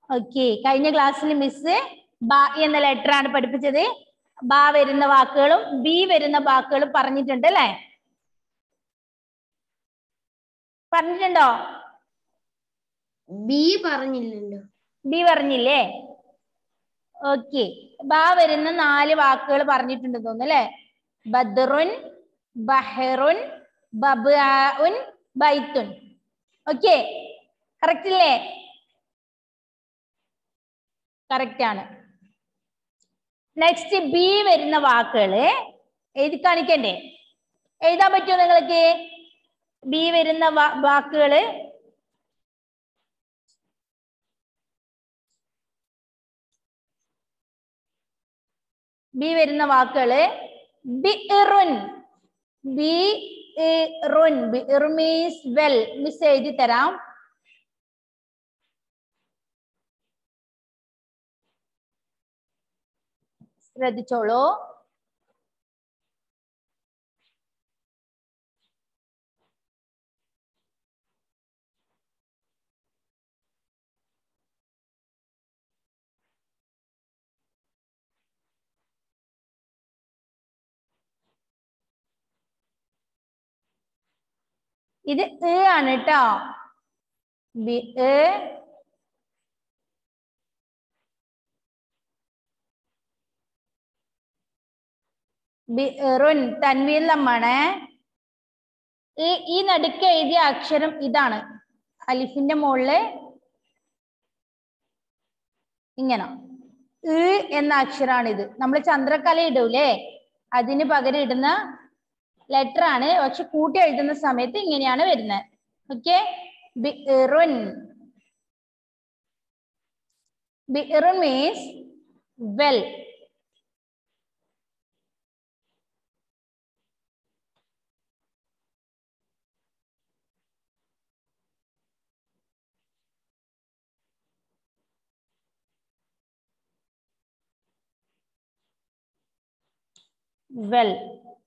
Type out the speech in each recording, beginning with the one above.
Okay കഴിഞ്ഞ ക്ലാസ്സിൽ miss ബ എന്ന ലെറ്റർ ആണ് പഠിപ്പിച്ചത് ബ വരുന്ന വാക്കുകളും ബി വരുന്ന വാക്കുകളും പറഞ്ഞിട്ടുണ്ട് അല്ലേ പറഞ്ഞിട്ടുണ്ടോ ബി പറഞ്ഞില്ലല്ലോ ബി പറഞ്ഞില്ലേ ഓക്കെ ബ വരുന്ന നാല് വാക്കുകൾ പറഞ്ഞിട്ടുണ്ട് തോന്നുന്നു അല്ലെ ബദ്റുൻ ബഹറുൻ ബബ്ആഉൻ ബൈത്തുൻ ഓക്കെ കറക്റ്റ് അല്ലേ കറക്റ്റ് ആണ് നെക്സ്റ്റ് ബി വരുന്ന വാക്കുകള് എഴുതി കാണിക്കണ്ടേ എഴുതാൻ പറ്റുമോ നിങ്ങൾക്ക് ബി വരുന്ന വാ- വാക്കുകള് ബി വരുന്ന വാക്കുകള് ബിറുൻ ബി റുൻ ബിർ മീൻസ് വെൽ മിസ് എഴുതി തരാം ശ്രദ്ധിച്ചോളൂ ഇത് ഏ ആണ് കേട്ടോ ബി ഏ ബിറുൻ തൻവീൽ നമ്മാണ് ഈ ഈ നടുക്ക് എഴുതിയ അക്ഷരം ഇതാണ് അലിഫിന്റെ മുകളില് ഇങ്ങനെ ഇ എന്ന അക്ഷരാണ് ഇത് നമ്മൾ ചന്ദ്രക്കല ഇടൂലേ അതിന് പകരം ഇടുന്ന ലെറ്റർ ആണ് പക്ഷെ കൂട്ടി എഴുതുന്ന സമയത്ത് ഇങ്ങനെയാണ് വരുന്നത് ഓക്കെ ബിറുൻ ബിറുൻ മീൻസ് വെൽ well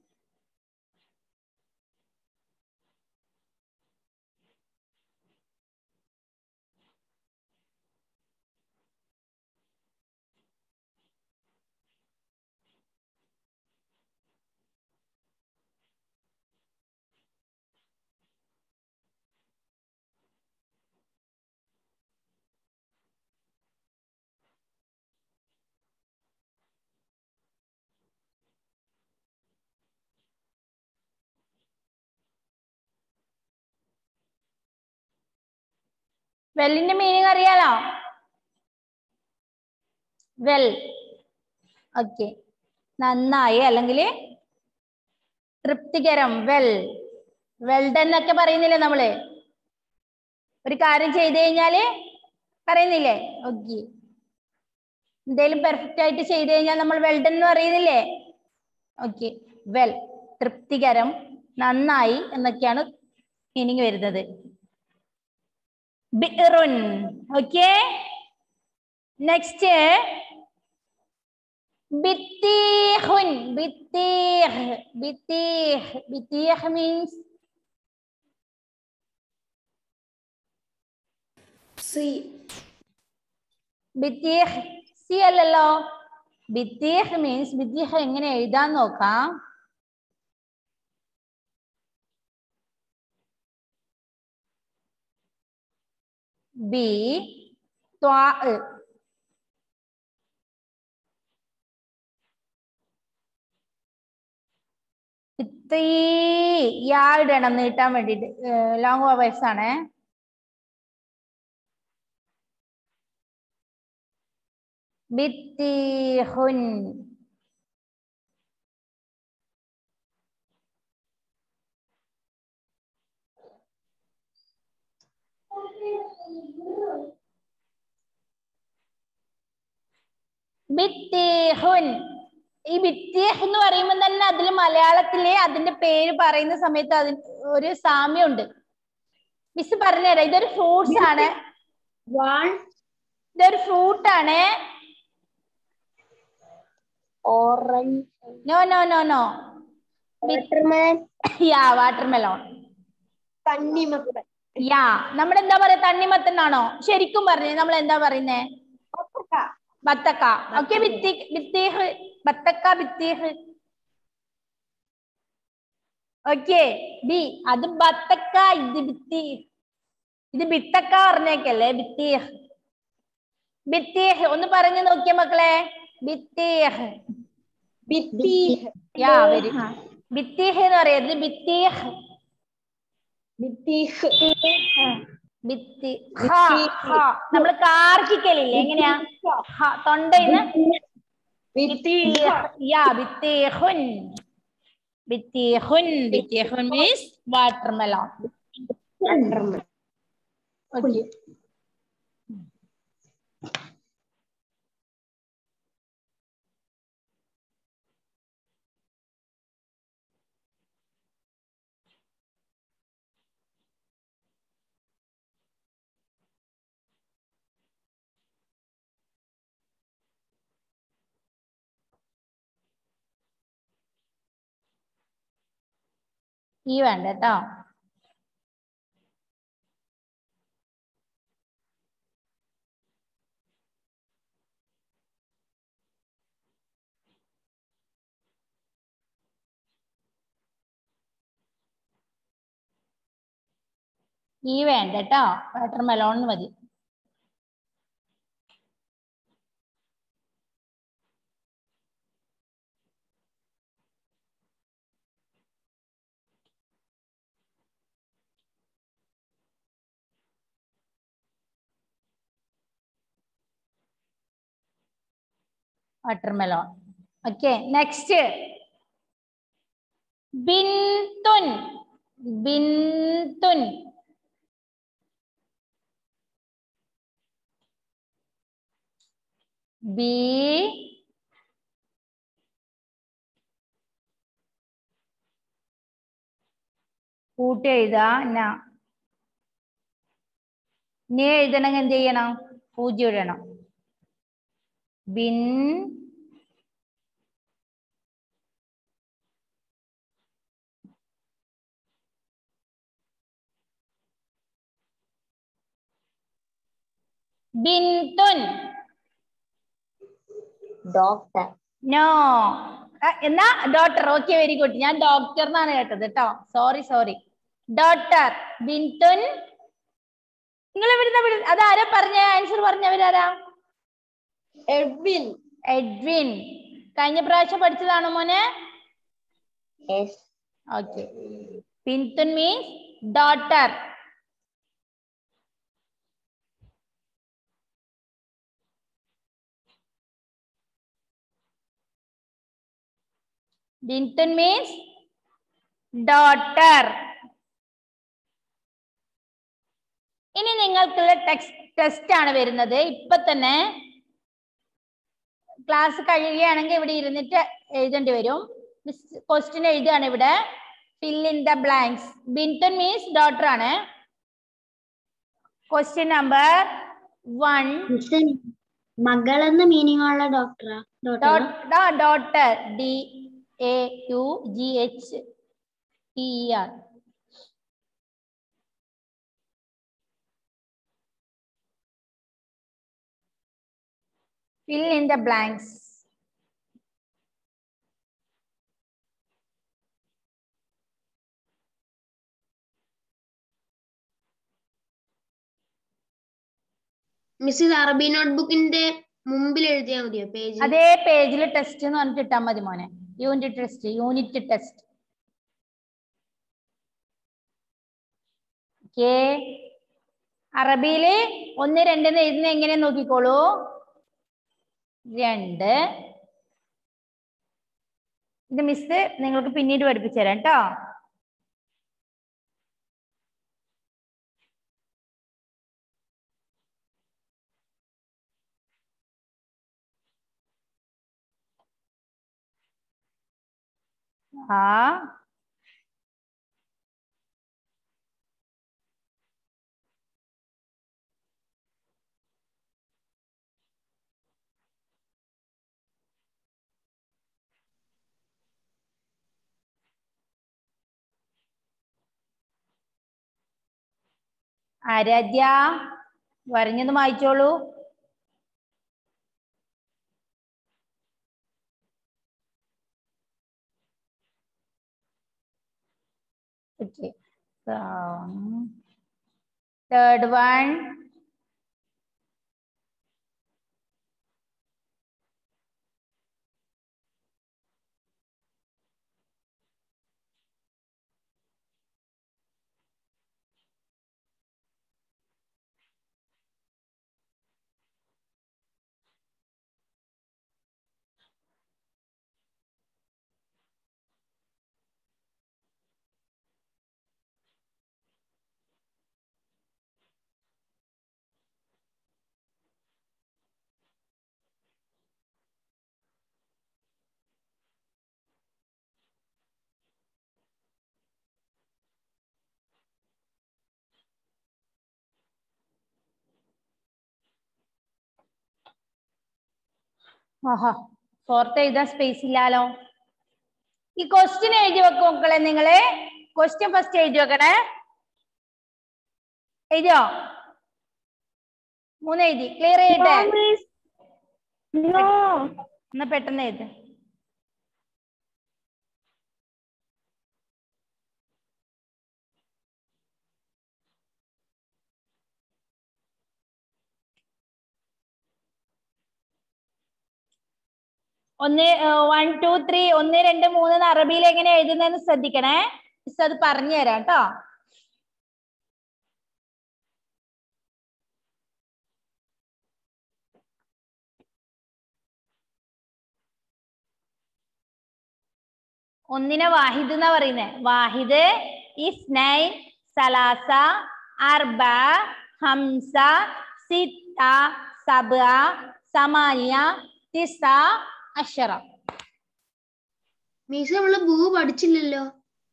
വെല്ലിന്റെ മീനിങ് അറിയാലോ വെൽ ഓക്കെ നന്നായി അല്ലെങ്കിൽ തൃപ്തികരം വെൽ വെൽഡൻ എന്നൊക്കെ പറയുന്നില്ലേ നമ്മള് ഒരു കാര്യം ചെയ്തു കഴിഞ്ഞാല് പറയുന്നില്ലേ ഓക്കെ എന്തേലും പെർഫെക്റ്റ് ആയിട്ട് ചെയ്തു കഴിഞ്ഞാൽ നമ്മൾ വെൽഡൻ എന്ന് പറയുന്നില്ലേ ഓക്കെ വെൽ തൃപ്തികരം നന്നായി എന്നൊക്കെയാണ് മീനിങ് വരുന്നത് ബിറുൻ ഓക്കെ നെക്സ്റ്റ് ബിത്തീഹുൻ ബിത്തീഹ് ബിത്തീഹ് ബിത്തീഹ് മീൻസ് സി ബിത്തീഹ് സി അല്ലല്ലോ ബിത്തീഹ് മീൻസ് ബിത്തീഹ് എങ്ങനെ എഴുതാൻ നോക്കാം ബി ത്വാ ഇത്തീ യാ ഇടണം നീട്ടാൻ വേണ്ടിട്ട് ലോങ് വവേഴ്സ് ആണ് ബിത്തീഹുൻ ബിത്തീഹുൻ ഈ ബിത്തീഹ് എന്ന് പറയുമ്പോൾ തന്നെ അതിൽ മലയാളത്തിലെ അതിന്റെ പേര് പറയുന്ന സമയത്ത് അതിന് ഒരു സാമ്യമുണ്ട് മിസ് പറഞ്ഞുതരാം ഇതൊരു ഫ്രൂട്ട്സ് ആണ് വൺ ഇതൊരു ഫ്രൂട്ട് ആണ് orange no no no no waterman yeah watermelon തണ്ണിമത്തൻ യാ നമ്മൾ എന്താ പറയാ തണ്ണിമത്തൻ എന്നാണോ ശരിക്കും പറഞ്ഞേ നമ്മൾ എന്താ പറയുന്നേ ബത്തക്ക ഓക്കെ ബിത്തി ബിത്തീഹ് ബത്തക്ക ബിത്തീഹ് ഓക്കെ ബി അത് ബത്തക്ക ഇത് ബിത്തി ഇത് ബിത്തക്ക പറഞ്ഞേക്കല്ലേ ബിത്തീഹ് ബിത്തീഹ് ഒന്ന് പറഞ്ഞു നോക്കിയ മക്കളെ ബിത്തീഹ് ബിത്തീഹ് യാ വെരി ബിത്തീഹ് എന്ന് പറയരുത് ബിത്തീഹ് ബിത്തീഹ് ബിത്തി ഹ ഹ നമ്മള് കാർക്കിക്കലില്ലേ എങ്ങനെയാ ഹ തൊണ്ടയിന്ന് ബിത്തീഹ് യാ ബിത്തീഹുൻ ബിത്തീഹുൻ ബിത്തീഹുൻ മീൻസ് വാട്ടർമെലോൺ ഓക്കെ ഈ വേണ്ട കേട്ടോ ഈ വേണ്ട കേട്ടോ വാട്ടർ മെലോൺ മതി വാട്ടർ മെലോൺ ഓക്കെ നെക്സ്റ്റ് ബിൻതുൻ ബിൻതുൻ ബി കൂട്ടി എഴുതാ എന്നാ നീ എഴുതണമെങ്കിൽ എന്ത് ചെയ്യണം പൂജ്യം ഇടണം ബിൻ ബിൻതുൻ ഡോക്ടർ നോ എന്നാ ഡോക്ടർ ഓക്കെ വെരി ഗുഡ് ഞാൻ ഡോക്ടർ എന്നാണ് കേട്ടത് കേട്ടോ സോറി സോറി ഡോക്ടർ ബിൻതുൻ നിങ്ങൾ ഇവിടുന്ന് വിളി അതാരാ പറഞ്ഞ ആൻസർ പറഞ്ഞവരാരാ എഡ്വിൻ എഡ്വിൻ കഴിഞ്ഞ പ്രാവശ്യം പഠിച്ചതാണോ മോനെ യെസ് ഓക്കെ ബിൻതുൻ മീൻസ് ഡോട്ടർ ബിൻതുൻ മീൻസ് ഡോട്ടർ ഇനി നിങ്ങൾക്കുള്ള ടെക്സ്റ്റ് ടെസ്റ്റ് ആണ് വരുന്നത് ഇപ്പൊ തന്നെ ക്ലാസ് കഴിയുകയാണെങ്കിൽ ഇവിടെ ഇരുന്നിട്ട് എഴുതേണ്ടി വരും ക്വസ്റ്റ്യൻ എഴുതുകയാണ് ഇവിടെ ഫിൽ ഇൻ ദ ബ്ലാങ്ക്സ് ബിൻതുൻ മീൻസ് ഡോട്ടർ ആണ് ക്വസ്റ്റ്യൻ നമ്പർ വൺ മകളെന്ന മീനിങ് ഉള്ള ഡോക്ടറാ doctor daughter D A U G H T R fill in the blanks miss ഇത് അറബി നോട്ട്ബുക്കിന്റെ മുമ്പിൽ എഴുതിയാൽ മതിയോ പേജ് അതേ പേജിൽ ടെസ്റ്റ് എന്ന് പറഞ്ഞിട്ട് ഇട്ടാൽ മതി മോനെ unit test unit test okay അറബിയില് ഒന്ന് രണ്ടെന്ന് എഴുതുന്ന എങ്ങനെ നോക്കിക്കോളൂ രണ്ട് ഇത് മിസ് നിങ്ങൾക്ക് പിന്നീട് പഠിപ്പിച്ചു തരാം കേട്ടോ ആ ആരാധ്യ വരഞ്ഞൊന്ന് വായിച്ചോളൂ Okay. Um, third one. ആഹാ ഫോർത്ത് എഴുതാൻ സ്പേസ് ഇല്ലാലോ ഈ ക്വസ്റ്റ്യൻ എഴുതി വെക്കും മക്കളെ നിങ്ങള് ക്വസ്റ്റ്യൻ ഫസ്റ്റ് എഴുതി വെക്കണേ എഴുതിയോ മൂന്ന് എഴുതി ക്ലിയർ ചെയ്യട്ടെ എന്നാ പെട്ടെന്ന് എഴുത് ഒന്ന് വൺ ടു ത്രീ ഒന്ന് രണ്ട് മൂന്ന് എന്ന് അറബിയിൽ എങ്ങനെ എഴുതുന്നതെന്ന് ശ്രദ്ധിക്കണേ മിസ് അത് പറഞ്ഞു തരാം കേട്ടോ ഒന്നിനെ വാഹിദ് എന്നാ പറയുന്നത് വാഹിദ് ഇസ്നൈൻ സലാസ അർബ ഹംസ സിത്ത സബ സമാനിയ തിസ അഷറ മിസ് നമ്മള് ഭൂ പഠിച്ചില്ലല്ലോ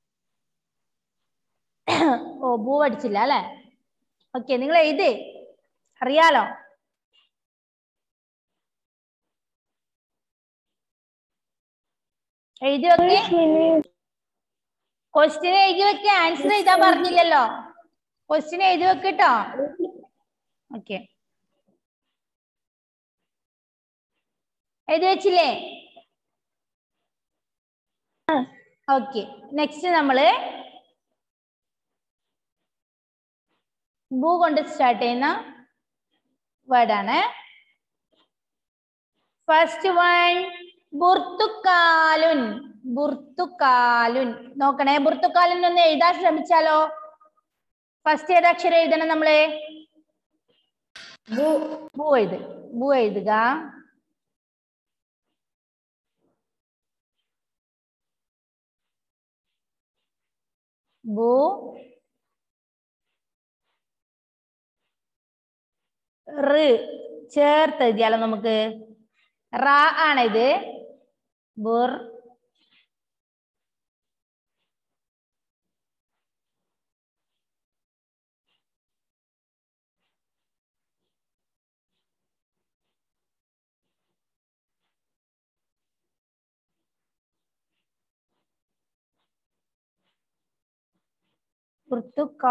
ഓ ഭൂ പഠിച്ചില്ല അല്ലെ ഓക്കെ നിങ്ങൾ എഴുതി അറിയാലോ എഴുതി വെക്കേ ക്വസ്റ്റ്യൻ എഴുതി വെക്ക ആൻസർ എഴുതാൻ പറഞ്ഞില്ലല്ലോ ക്വസ്റ്റ്യൻ എഴുതി വെക്കട്ടോ ഓക്കെ എഴുതി വെച്ചില്ലേ ഓക്കെ നെക്സ്റ്റ് നമ്മള് ഭൂ കൊണ്ട് സ്റ്റാർട്ട് ചെയ്യുന്ന വേർഡാണ് ഫസ്റ്റ് വൺ ബുർത്തുക്കാലുൻ ബുർത്തുക്കാലുൻ നോക്കണേ ബുർത്തുക്കാലുൻ ഒന്ന് എഴുതാൻ ശ്രമിച്ചാലോ ഫസ്റ്റ് ഏത് അക്ഷരം എഴുതണം നമ്മള് ഭൂ എഴുത് ഭൂ എഴുതുക ഭൂ റ് ചേർത്ത് എഴുതിയാലോ നമുക്ക് റ ആണിത് ബുർ പുർത്തുക്കാ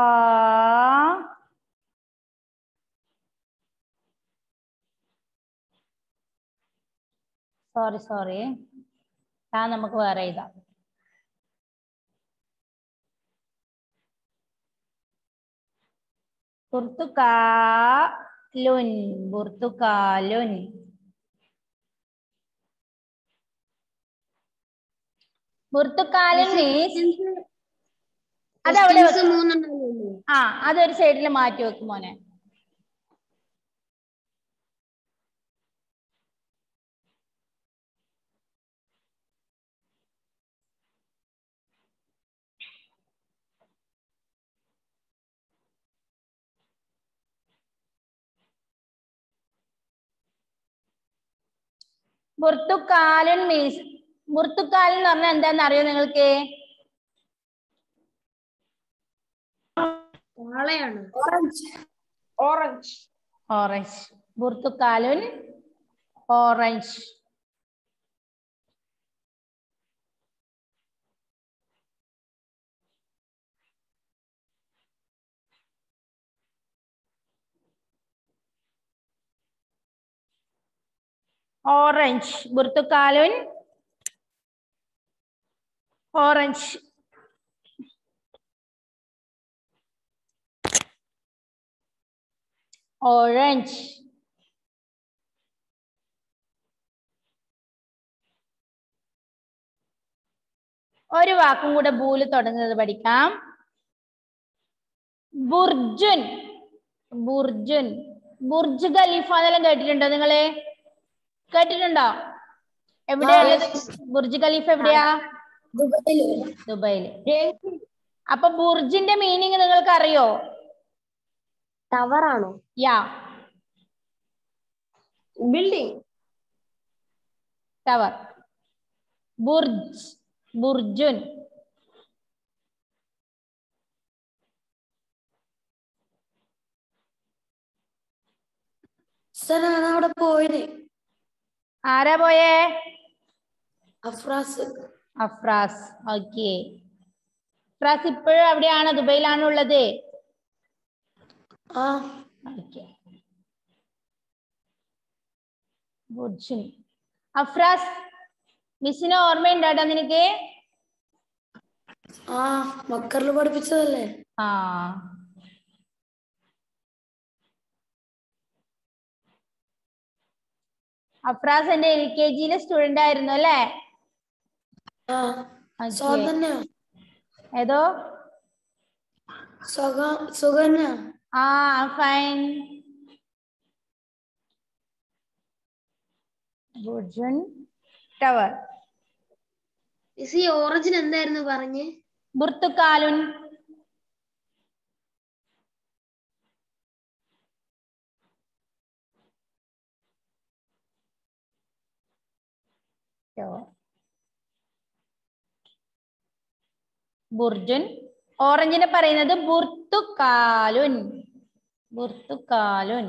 സോറി സോറി ആ നമുക്ക് വേറെ എഴുതാം ബുർത്തുക്കാലുൻ ബുർത്തുക്കാലുൻ ബുർത്തുക്കാലുൻ മീൻസ് അതവിടെ Questions വെക്ക്. മൂന്നെണ്ണമല്ലേ ആ അതൊരു സൈഡിൽ മാറ്റി വെക്കും മോനെ ബുർത്തുക്കാലുൻ മീൻസ് ബുർത്തുക്കാലൻ എന്ന് പറഞ്ഞാൽ എന്താന്ന് അറിയോ നിങ്ങൾക്ക് വാളയാണ് ഓറഞ്ച് ഓറഞ്ച് ബുർത്തുക്കാലുൻ ഓറഞ്ച് ഓറഞ്ച് ബുർത്തുക്കാലുൻ ഓറഞ്ച് ഓറഞ്ച് ഒരു വാക്കും കൂടെ ബൂല് തുടങ്ങുന്നത് പഠിക്കാം ബുർജുൻ ബുർജുൻ ബുർജ് ഖലീഫ എന്നെല്ലാം കേട്ടിട്ടുണ്ടോ നിങ്ങള് കേട്ടിട്ടുണ്ടോ എവിടെയുള്ളത് ബുർജ് ഖലീഫ എവിടെയാ ദുബായില് അപ്പൊ ബുർജിന്റെ മീനിങ് നിങ്ങൾക്ക് അറിയോ ടവർ ആണോ യാ ബിൽഡിംഗ് ടവർ ബുർജ് ബുർജുൻ സർ ഞാൻ അവിടെ പോയത് ആരാ പോയേ അഫ്രാസ് അഫ്രാസ് ഓക്കെ അഫ്രാസ് ഇപ്പോഴും അവിടെയാണോ ദുബൈയിലാണോ ഉള്ളത് ആ ഓക്കെ ബുർജുൻ അഫ്രാസ് മിസ്സിന് ഓർമ്മയുണ്ടോട്ടോ നിനക്ക് ആ മക്കറിൽ പഠിപ്പിച്ചതല്ലേ ആ അഫ്രാസ് എന്റെ എൽ കെ ജിയിലെ സ്റ്റുഡന്റ് ആയിരുന്നു അല്ലേ ആ Okay. സുഖം തന്നെയാ ഏതോ സുഖം സുഖം തന്നെയാ ആ ഫൈൻ ബുർജുൻ ടവർ മിസ് ഈ ഓറഞ്ചിന് എന്തായിരുന്നു പറഞ്ഞ് ബുർത്തുക്കാലുൻ ബുർജുൻ ഓറഞ്ചിനെ പറയുന്നത് ബുർത്തുക്കാലുൻ ബുർത്തുക്കാലുൻ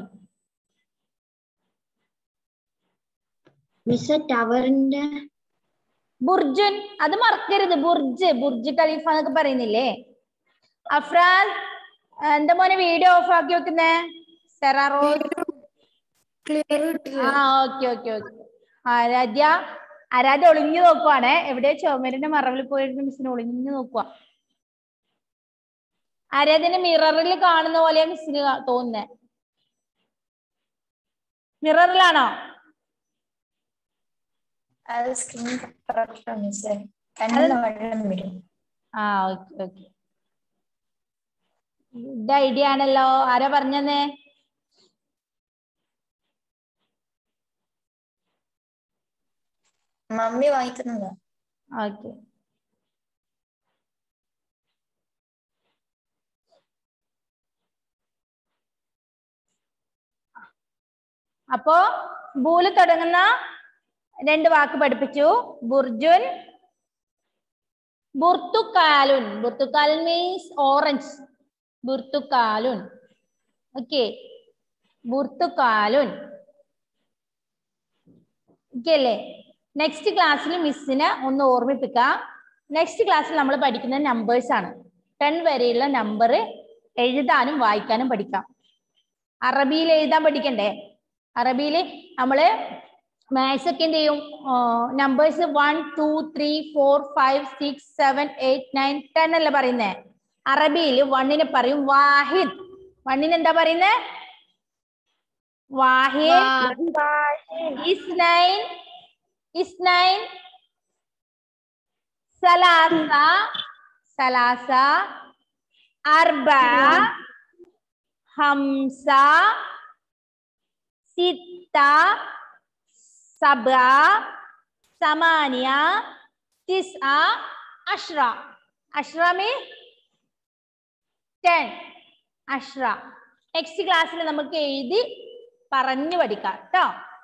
മിസ് ടവറിന്റെ ബുർജുൻ അത് മറക്കരുത് ബുർജ് ബുർജ് ഖലീഫ എന്നൊക്കെ പറയുന്നില്ലേ അഫ്രാൻ ആ, എന്താ മോനെ വീഡിയോ ഓഫ് ആക്കി വെക്കുന്നേ സെറാറോസ് ക്ലിയർ കിട്ടില്ല ആ okay okay okay Aaradhya Aaradhya ഒളിഞ്ഞു നോക്കുവാണേ എവിടെ ചുമരിന്റെ മറവിൽ പോയിട്ട് മിസ്സിന് ഒളിഞ്ഞു നോക്കുക ആരാധ്യന്റെ മിററിൽ കാണുന്ന പോലെ മിസ്സിന് തോന്നുന്നേ മിററിലാണോ അത് സ്ക്രീൻ കറക്റ്റാണ് മിസ്സേ കണ്ണിന് വെള്ളം വരും ആ ഓക്കെ ഓക്കെ ഗുഡ് ഐഡിയ ആണല്ലോ ആരാ പറഞ്ഞെന്നേ മമ്മി വാങ്ങി തന്നതാ ഓക്കെ അപ്പോ ബൂല് തുടങ്ങുന്ന രണ്ട് വാക്ക് പഠിപ്പിച്ചു ബുർജുൻ ബുർത്തുക്കാലുൻ ബുർത്തുക്കാലുൻ മീൻസ് ഓറഞ്ച് ബുർത്തുക്കാലുൻ ഓക്കെ ബുർത്തുക്കാലുൻ ഓക്കെ അല്ലേ നെക്സ്റ്റ് ക്ലാസ്സിൽ മിസ്സിനെ ഒന്ന് ഓർമ്മിപ്പിക്കാം നെക്സ്റ്റ് ക്ലാസ്സിൽ നമ്മൾ പഠിക്കുന്ന നമ്പേഴ്സ് ആണ് ടെൻ വരെയുള്ള നമ്പർ എഴുതാനും വായിക്കാനും പഠിക്കാം അറബിയിൽ എഴുതാൻ പഠിക്കണ്ടേ അറബിയിൽ നമ്മൾ മാത്സ് ഒക്കെ എന്ത് ചെയ്യും numbers one two three four five six seven eight nine ten അല്ലേ പറയുന്നേ അറബിയിൽ വണ്ണിനെ പറയും വാഹിദ് വണ്ണിന് എന്താ പറയുന്നേ വാഹിദ് ഇസ്നൈൻ ഇസ്നൈൻ സലാസ സലാസ അർബ ഹംസ സിത്ത സബ സമാനിയ തിസ്അ അഷ്റ അഷ്റ മീൻ ടെൻ അഷ്റ നെക്സ്റ്റ് ക്ലാസ്സിൽ നമുക്ക് എഴുതി പറഞ്ഞു പഠിക്കാം കേട്ടോ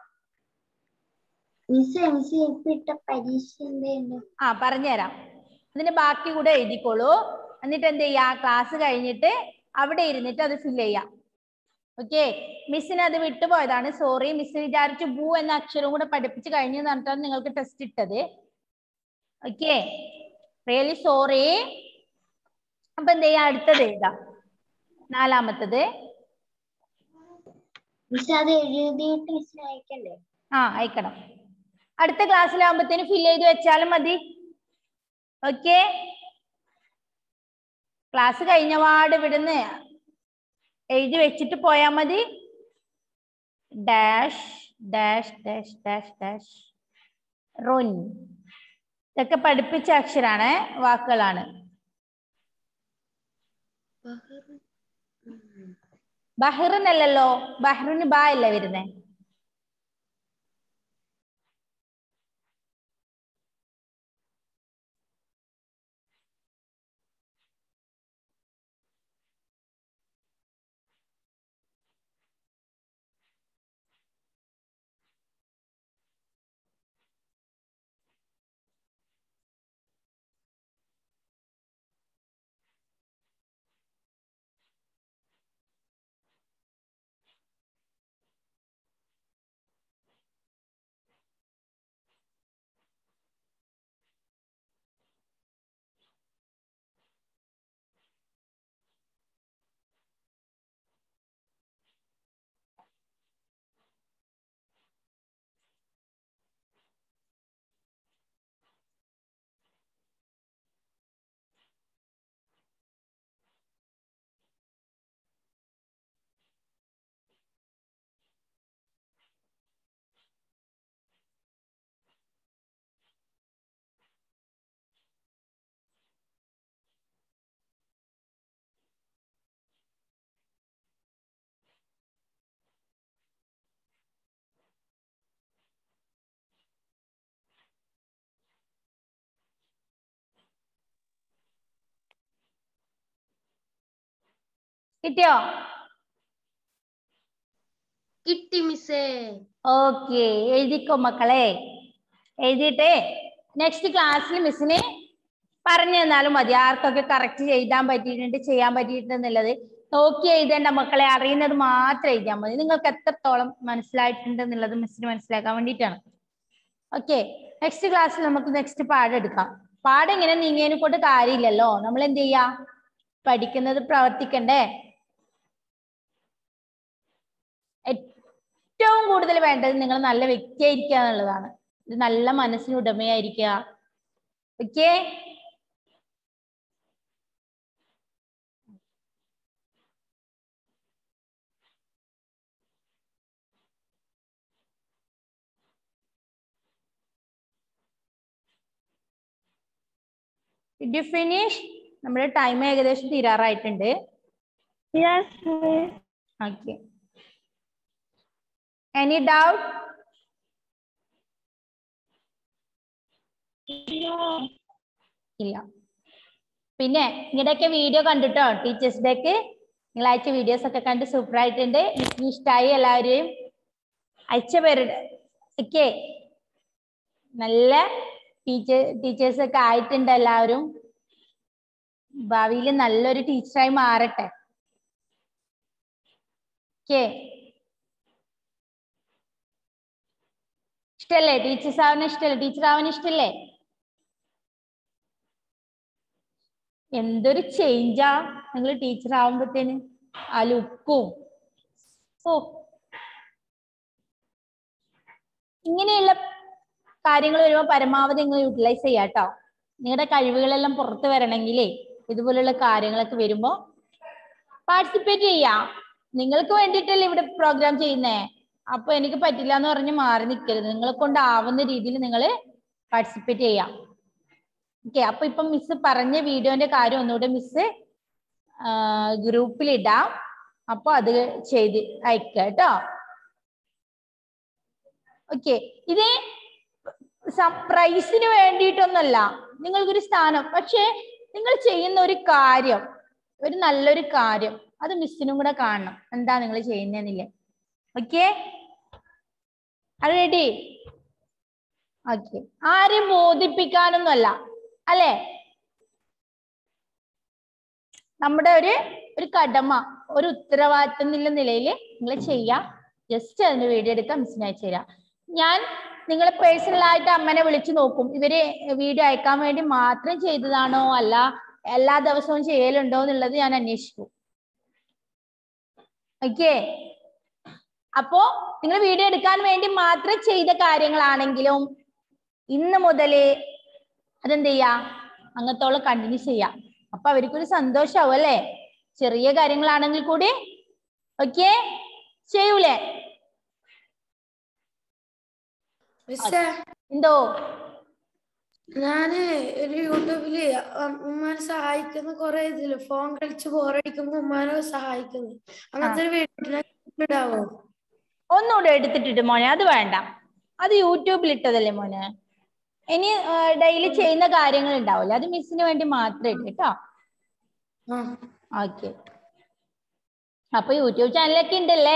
മിസ് എം സി എഫ് ഇട്ട പരീക്ഷ എന്തായിരുന്നു ആ പറഞ്ഞുതരാം അതിന് ബാക്കി കൂടെ എഴുതിക്കോളൂ എന്നിട്ട് എന്ത് ചെയ്യാ ക്ലാസ് കഴിഞ്ഞിട്ട് അവിടെ ഇരുന്നിട്ട് അത് ഫിൽ ചെയ്യാം ഓക്കെ മിസ്സിന് അത് വിട്ടുപോയതാണ് സോറി മിസ് വിചാരിച്ചു ബു എന്ന അക്ഷരം കൂടെ പഠിപ്പിച്ച് കഴിഞ്ഞു എന്ന് പറഞ്ഞിട്ടാണ് നിങ്ങൾക്ക് ടെസ്റ്റ് ഇട്ടത് ഓക്കെ റിയലി സോറി അപ്പൊ എന്ത് ചെയ്യാം അടുത്തത് എഴുതാം നാലാമത്തത് മിസ് അത് എഴുതിയിട്ട് മിസ്സിന് അയക്കണ്ടേ ആ അയക്കണം അടുത്ത ക്ലാസ്സിലാകുമ്പത്തേന് ഫില്ല് ചെയ്ത് വെച്ചാലും മതി ഓക്കെ ക്ലാസ് കഴിഞ്ഞ പാട് ഇവിടുന്ന് എഴുതി വെച്ചിട്ട് പോയാൽ മതി dash dash dash dash dash റൊൻ ഇതൊക്കെ പഠിപ്പിച്ച അക്ഷരാണ് വാക്കുകളാണ് ബഹ്റിൻ അല്ലല്ലോ ബഹ്റിന് ബാ അല്ലേ വരുന്നേ കിട്ടിയോ കിട്ടി മിസ്സേ ഓക്കെ എഴുതിക്കോ മക്കളെ എഴുതിയിട്ടേ നെക്സ്റ്റ് ക്ലാസ്സിൽ മിസ്സിന് പറഞ്ഞു തന്നാലും മതി ആർക്കൊക്കെ കറക്റ്റ് ചെയ്താൻ പറ്റിയിട്ടുണ്ട് ചെയ്യാൻ പറ്റിയിട്ടുണ്ടെന്നുള്ളത് നോക്കി എഴുതേണ്ട മക്കളെ അറിയുന്നത് മാത്രം എഴുതിയാൽ മതി നിങ്ങൾക്ക് എത്രത്തോളം മനസ്സിലായിട്ടുണ്ട് എന്നുള്ളത് മിസ്സിന് മനസ്സിലാക്കാൻ വേണ്ടിയിട്ടാണ് ഓക്കെ നെക്സ്റ്റ് ക്ലാസ്സിൽ നമുക്ക് നെക്സ്റ്റ് പാഠം എടുക്കാം പാഠം ഇങ്ങനെ നീങ്ങിയതിനെ കൊണ്ട് കാര്യമില്ലല്ലോ നമ്മൾ എന്ത് ചെയ്യാ പഠിക്കുന്നത് പ്രവർത്തിക്കണ്ടേ ഏറ്റവും കൂടുതൽ വേണ്ടത് നിങ്ങൾ നല്ല വ്യക്തിയായിരിക്കുക എന്നുള്ളതാണ് ഒരു നല്ല മനസ്സിന് ഉടമയായിരിക്കുക ഓക്കെ Did you finish? നമ്മുടെ ടൈം ഏകദേശം തീരാറായിട്ടുണ്ട് ഓക്കെ എനി ഡൗട്ട് ഇല്ല പിന്നെ നിങ്ങളുടെയൊക്കെ വീഡിയോ കണ്ടിട്ടോ ടീച്ചേഴ്സ് ഡേക്ക് നിങ്ങൾ അയച്ച വീഡിയോസ് ഒക്കെ കണ്ട് സൂപ്പർ ആയിട്ടുണ്ട് മിസ്സിന് ഇഷ്ടമായി എല്ലാവരെയും അയച്ച പേരുടെ ഓക്കെ നല്ല ടീച്ചർ ടീച്ചേഴ്സ് ഒക്കെ ആയിട്ടുണ്ട് എല്ലാവരും ഭാവിയിൽ നല്ലൊരു ടീച്ചറായി മാറട്ടെ ഓക്കെ ഇഷ്ടല്ലേ ടീച്ചേഴ്സ് ആവാൻ ഇഷ്ടല്ലേ ടീച്ചർ ആവാൻ ഇഷ്ടല്ലേ എന്തൊരു ചേഞ്ചാ നിങ്ങൾ ടീച്ചർ ആവുമ്പത്തേന് ആ ലുക്കും ഓ ഇങ്ങനെയുള്ള കാര്യങ്ങൾ വരുമ്പോൾ പരമാവധി നിങ്ങൾ യൂട്ടിലൈസ് ചെയ്യാം കേട്ടോ നിങ്ങളുടെ കഴിവുകളെല്ലാം പുറത്തു വരണമെങ്കിലേ ഇതുപോലുള്ള കാര്യങ്ങളൊക്കെ വരുമ്പോ പാർട്ടിസിപ്പേറ്റ് ചെയ്യാം നിങ്ങൾക്ക് വേണ്ടിയിട്ടല്ലേ ഇവിടെ പ്രോഗ്രാം ചെയ്യുന്നേ അപ്പൊ എനിക്ക് പറ്റില്ല എന്ന് പറഞ്ഞ് മാറി നിൽക്കരുത് നിങ്ങളെ കൊണ്ടാവുന്ന രീതിയിൽ നിങ്ങൾ പാർട്ടിസിപ്പേറ്റ് ചെയ്യാം ഓക്കെ അപ്പൊ ഇപ്പൊ മിസ് പറഞ്ഞ വീഡിയോന്റെ കാര്യം ഒന്നുകൂടെ മിസ് ഗ്രൂപ്പിൽ ഇടാം അപ്പൊ അത് ചെയ്ത് അയക്കുക കേട്ടോ ഓക്കെ ഇത് പ്രൈസിന് വേണ്ടിയിട്ടൊന്നല്ല നിങ്ങൾക്കൊരു സ്ഥാനം പക്ഷേ നിങ്ങൾ ചെയ്യുന്ന ഒരു കാര്യം ഒരു നല്ലൊരു കാര്യം അത് മിസ്സിനും കൂടെ കാണണം എന്താ നിങ്ങൾ ചെയ്യുന്നതെന്നില്ലേ ഓക്കെ അത് റെഡി ഓക്കെ ആരെയും ബോധിപ്പിക്കാനൊന്നുമല്ല അല്ലേ നമ്മുടെ ഒരു ഒരു കടമ ഒരു ഉത്തരവാദിത്തം എന്നുള്ള നിലയിൽ നിങ്ങൾ ചെയ്യാം ജസ്റ്റ് അതിന്റെ വീഡിയോ എടുക്കാം മിസ്സിന് അയച്ചു തരാം ഞാൻ നിങ്ങൾ പേഴ്സണൽ ആയിട്ട് അമ്മനെ വിളിച്ചു നോക്കും ഇവര് വീഡിയോ അയക്കാൻ വേണ്ടി മാത്രം ചെയ്തതാണോ അല്ല എല്ലാ ദിവസവും ചെയ്യലുണ്ടോ എന്നുള്ളത് ഞാൻ അന്വേഷിക്കും ഓക്കെ അപ്പോ നിങ്ങൾ വീഡിയോ എടുക്കാൻ വേണ്ടി മാത്രം ചെയ്ത കാര്യങ്ങളാണെങ്കിലും ഇന്ന് മുതല് അതെന്ത് ചെയ്യാ അങ്ങത്തോളം കണ്ടിന്യൂ ചെയ്യാം അപ്പൊ അവർക്കൊരു സന്തോഷാവും അല്ലേ ചെറിയ കാര്യങ്ങളാണെങ്കിൽ കൂടി ഓക്കെ ചെയ്യൂലേ മിസ്സേ എന്തോ ഞാന് ഒരു യൂട്യൂബില് ഉം ഉമ്മാനെ സഹായിക്കുന്ന കുറെ ഇതില് ഫോൺ കളിച്ച് ബോറടിക്കുമ്പോ ഉമ്മാനെ സഹായിക്കുന്നു അങ്ങനത്തെ ഒരു വീട്ടിലെ ഇടാവോ ഒന്നുകൂടെ എടുത്തിട്ടിട്ട് മോനെ അത് വേണ്ട അത് യൂട്യൂബിൽ ഇട്ടതല്ലേ മോനെ ഇനി ഡെയിലി ചെയ്യുന്ന കാര്യങ്ങൾ ഉണ്ടാവില്ല അത് മിസ്സിന് വേണ്ടി മാത്രം ഇട്ട് കേട്ടോ ആ ഓക്കെ അപ്പൊ യൂട്യൂബ് ചാനലൊക്കെ ഉണ്ടല്ലേ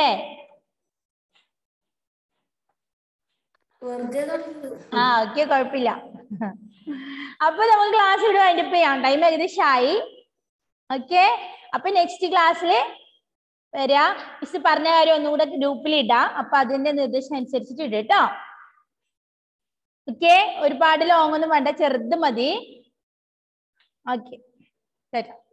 വെറുതെ തുടങ്ങിയത് ആ ഓക്കെ കുഴപ്പമില്ല അപ്പൊ നമുക്ക് ക്ലാസ് ഇവിടെ വൈൻഡപ്പ് ചെയ്യാം ടൈം ഏകദേശം ആയി ഓക്കെ അപ്പൊ നെക്സ്റ്റ് ക്ലാസ്സിൽ വരാ മിസ് പറഞ്ഞ കാര്യം ഒന്നുകൂടെ ഗ്രൂപ്പിൽ ഇടാം അപ്പൊ അതിന്റെ നിർദ്ദേശം അനുസരിച്ചിട്ട് ഇടും കേട്ടോ ഓക്കെ ഒരുപാട് ലോങ് ഒന്നും വേണ്ട ചെറുത് മതി ഓക്കെ